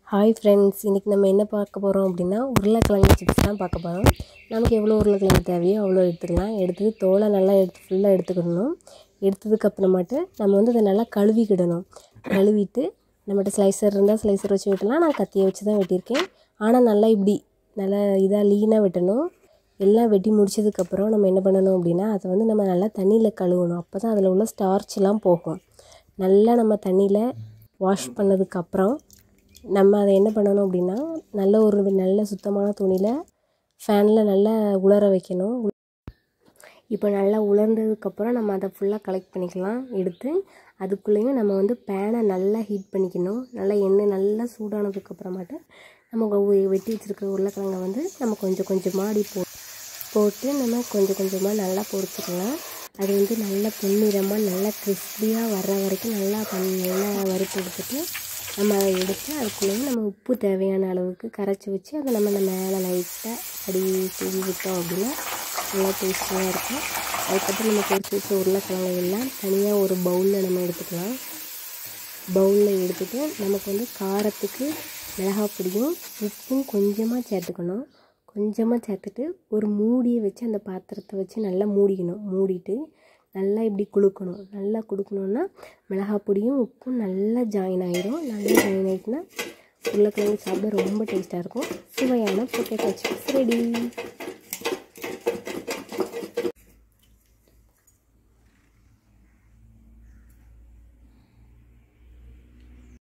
hi friends இன்றைக்கி நம்ம என்ன பார்க்க போகிறோம் அப்படின்னா உருளைக்கிழங்கு சிப்ஸ் தான் பார்க்க போகிறோம் நமக்கு எவ்வளோ உருளைக்கிழங்கு தேவையோ அவ்வளோ எடுத்துக்கலாம் எடுத்து தோலை நல்லா எடுத்து ஃபுல்லாக எடுத்துக்கிடணும் எடுத்ததுக்கப்புறமாட்டு நம்ம வந்து அதை நல்லா கழுவிக்கிடணும் கழுவிட்டு நம்மகிட்ட ஸ்லைசர் இருந்தால் ஸ்லைசர் வச்சு வெட்டலாம் நான் கத்தியை வச்சு தான் வெட்டியிருக்கேன் ஆனால் நல்லா இப்படி நல்லா இதாக லீனாக வெட்டணும் எல்லாம் வெட்டி முடிச்சதுக்கப்புறம் நம்ம என்ன பண்ணணும் அப்படின்னா அதை வந்து நம்ம நல்லா தண்ணியில் கழுவணும் அப்போ தான் அதில் உள்ள ஸ்டார்ச்லாம் போகும் நல்லா நம்ம தண்ணியில் வாஷ் பண்ணதுக்கப்புறம் நம்ம அதை என்ன பண்ணணும் அப்படின்னா நல்ல ஒரு நல்ல சுத்தமான துணியில் ஃபேனில் நல்லா உலர வைக்கணும் இப்போ நல்லா உலர்ந்ததுக்கப்புறம் நம்ம அதை ஃபுல்லாக கலெக்ட் பண்ணிக்கலாம் எடுத்து அதுக்குள்ளேயும் நம்ம வந்து பேனை நல்லா ஹீட் பண்ணிக்கணும் நல்லா எண்ணெய் நல்லா சூடானதுக்கப்புறமாட்டு நம்ம ஒவ்வொரு வெட்டி வச்சுருக்க உருளைக்கிழங்க வந்து நம்ம கொஞ்சம் கொஞ்சமாக அடி போ போட்டு நம்ம கொஞ்சம் கொஞ்சமாக நல்லா பொரிச்சுக்கலாம் அது வந்து நல்லா பொன்னிறமாக நல்லா கிறிஸ்பியாக வர்ற வரைக்கும் நல்லா பண்ணி நல்லா வறுத்து எடுத்துட்டு நம்ம அதை எடுத்து அதுக்குள்ளேயும் நம்ம உப்பு தேவையான அளவுக்கு கரைச்சி வச்சு அதை நம்ம அந்த மேலே லைட்டாக அடி தூவி விட்டோம் அப்படின்னா நல்லா டேஸ்டியாக இருக்கும் அதுக்கப்புறம் நம்ம பொரிச்சு வச்ச உருளைக்கிழங்கு எல்லாம் தனியாக ஒரு பவுலில் நம்ம எடுத்துக்கலாம் பவுலில் எடுத்துகிட்டு நமக்கு வந்து காரத்துக்கு மிளகாய் பொடியும் உப்பும் கொஞ்சமாக சேர்த்துக்கணும் கொஞ்சமாக சேர்த்துட்டு ஒரு மூடியை வச்சு அந்த பாத்திரத்தை வச்சு நல்லா மூடிக்கணும் மூடிட்டு நல்லா இப்படி குலுக்கணும் நல்லா குடுக்கணுன்னா மிளகாய் பொடியும் உப்பும் நல்லா ஜாயின் ஆகிடும் நல்லா ஜாயின் ஆகிட்டுனா உருளைக்கிழங்கு சாப்பிட ரொம்ப டேஸ்ட்டாக இருக்கும் சுவையான பொட்டேட்டோ சிப்ஸ் ரெடி